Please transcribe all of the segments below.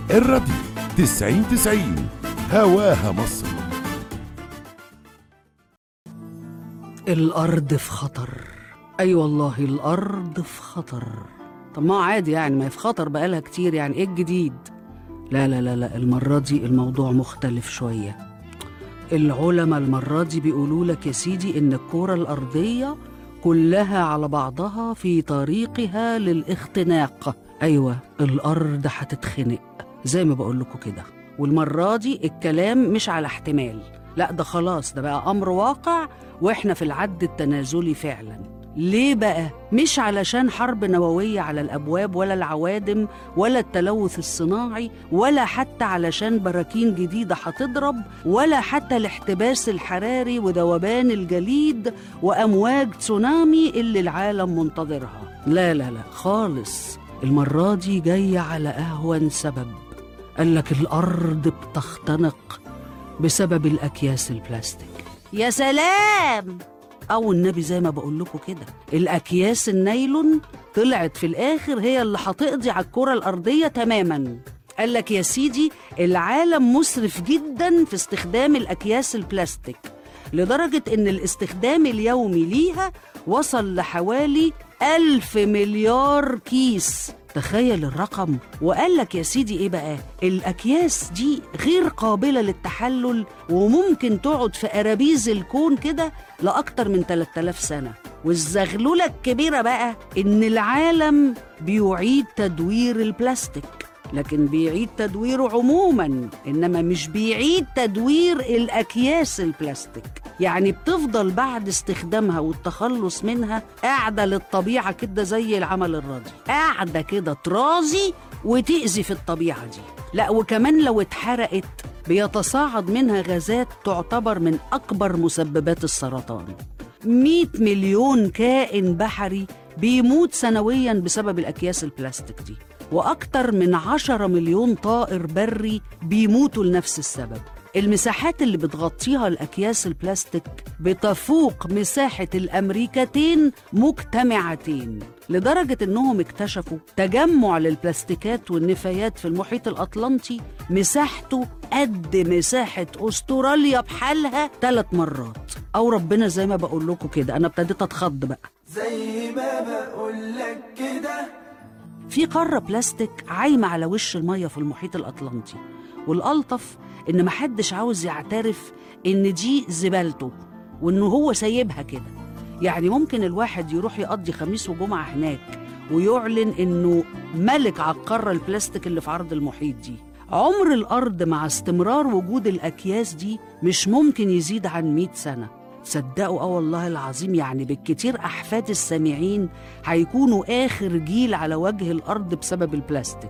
الراديو تسعين تسعين هواها مصر الأرض في خطر أي أيوة والله الأرض في خطر طب ما هو عادي يعني ما هي في خطر بقالها كتير يعني إيه الجديد لا لا لا لا المرة دي الموضوع مختلف شوية العلماء المرة دي بيقولوا لك يا سيدي إن الكرة الأرضية كلها على بعضها في طريقها للاختناق أيوة الأرض هتتخنق زي ما بقول لكم كده والمرة دي الكلام مش على احتمال لا ده خلاص ده بقى أمر واقع وإحنا في العد التنازلي فعلا ليه بقى؟ مش علشان حرب نووية على الأبواب ولا العوادم ولا التلوث الصناعي ولا حتى علشان براكين جديدة هتضرب ولا حتى الاحتباس الحراري وذوبان الجليد وأمواج تسونامي اللي العالم منتظرها لا لا لا خالص المرة دي جاية على أهون سبب قال لك الأرض بتختنق بسبب الأكياس البلاستيك يا سلام أو النبي زي ما بقول لكم كده الأكياس النايلون طلعت في الآخر هي اللي هتقضي على الكرة الأرضية تماما قال لك يا سيدي العالم مسرف جدا في استخدام الأكياس البلاستيك لدرجة إن الاستخدام اليومي ليها وصل لحوالي ألف مليار كيس تخيل الرقم وقال لك يا سيدي ايه بقى الاكياس دي غير قابله للتحلل وممكن تقعد في ارابيز الكون كده لاكتر من 3000 سنه والزغلوله الكبيره بقى ان العالم بيعيد تدوير البلاستيك لكن بيعيد تدويره عموما انما مش بيعيد تدوير الاكياس البلاستيك يعني بتفضل بعد استخدامها والتخلص منها قاعده للطبيعه كده زي العمل الراضي قاعده كده ترازي وتاذي في الطبيعه دي لا وكمان لو اتحرقت بيتصاعد منها غازات تعتبر من اكبر مسببات السرطان 100 مليون كائن بحري بيموت سنويا بسبب الاكياس البلاستيك دي وأكتر من 10 مليون طائر بري بيموتوا لنفس السبب المساحات اللي بتغطيها الأكياس البلاستيك بتفوق مساحة الأمريكتين مجتمعتين لدرجة إنهم اكتشفوا تجمع للبلاستيكات والنفايات في المحيط الأطلنطي مساحته قد مساحة أستراليا بحالها ثلاث مرات أو ربنا زي ما بقول لكم كده أنا ابتديت أتخض بقى زي ما بقولك كده في قارة بلاستيك عايمة على وش المية في المحيط الأطلنطي والألطف إن محدش عاوز يعترف إن دي زبالته وإنه هو سايبها كده يعني ممكن الواحد يروح يقضي خميس وجمعة هناك ويعلن إنه ملك على القارة البلاستيك اللي في عرض المحيط دي عمر الأرض مع استمرار وجود الأكياس دي مش ممكن يزيد عن 100 سنة تصدقوا اه والله العظيم يعني بالكتير احفاد السامعين هيكونوا اخر جيل على وجه الارض بسبب البلاستيك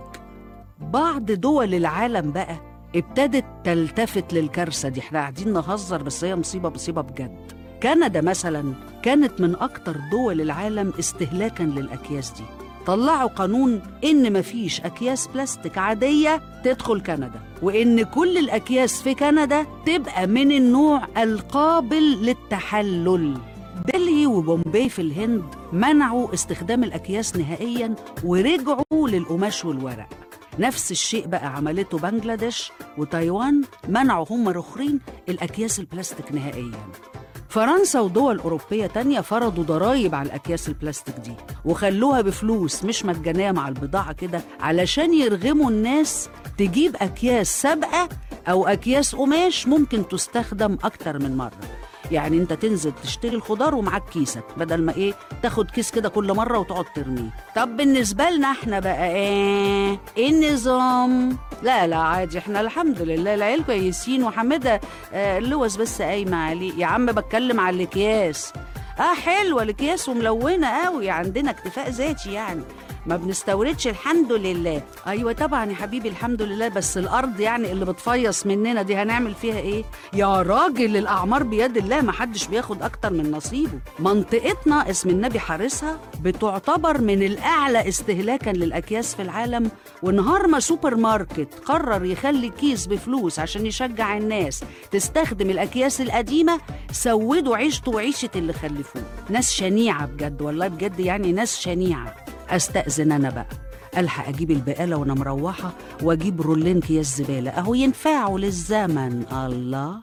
بعض دول العالم بقى ابتدت تلتفت للكارثه دي احنا قاعدين نهزر بس هي مصيبه مصيبه بجد كندا مثلا كانت من اكتر دول العالم استهلاكا للاكياس دي طلعوا قانون ان مفيش اكياس بلاستيك عاديه تدخل كندا وان كل الاكياس في كندا تبقى من النوع القابل للتحلل دلهي وبومبي في الهند منعوا استخدام الاكياس نهائيا ورجعوا للقماش والورق نفس الشيء بقى عملته بنجلاديش وتايوان منعوا هم الاخرين الاكياس البلاستيك نهائيا فرنسا ودول أوروبية تانية فرضوا ضرايب على الأكياس البلاستيك دي وخلوها بفلوس مش مجانية مع البضاعة كده علشان يرغموا الناس تجيب أكياس سابقة أو أكياس قماش ممكن تستخدم أكتر من مرة يعني انت تنزل تشتري الخضار ومعاك كيسك بدل ما ايه تاخد كيس كده كل مره وتقعد ترميه طب بالنسبه لنا احنا بقى ايه ايه النظام لا لا عادي احنا الحمد لله العيال كويسين وحماده آه اللوز بس قايمه عليه يا عم بتكلم على الاكياس اه حلوه الاكياس وملونه قوي عندنا اكتفاء ذاتي يعني ما بنستوردش الحمد لله ايوه طبعا يا حبيبي الحمد لله بس الارض يعني اللي بتفيص مننا دي هنعمل فيها ايه يا راجل الاعمار بيد الله ما حدش بياخد اكتر من نصيبه منطقتنا اسم النبي حارسها بتعتبر من الاعلى استهلاكا للاكياس في العالم ونهار ما سوبر ماركت قرر يخلي كيس بفلوس عشان يشجع الناس تستخدم الاكياس القديمه سودوا عيشته وعيشه اللي خلفوه ناس شنيعه بجد والله بجد يعني ناس شنيعه استأذن أنا بقى الحق اجيب البقاله وانا مروحه واجيب رولين اكياس زباله اهو ينفعوا للزمن الله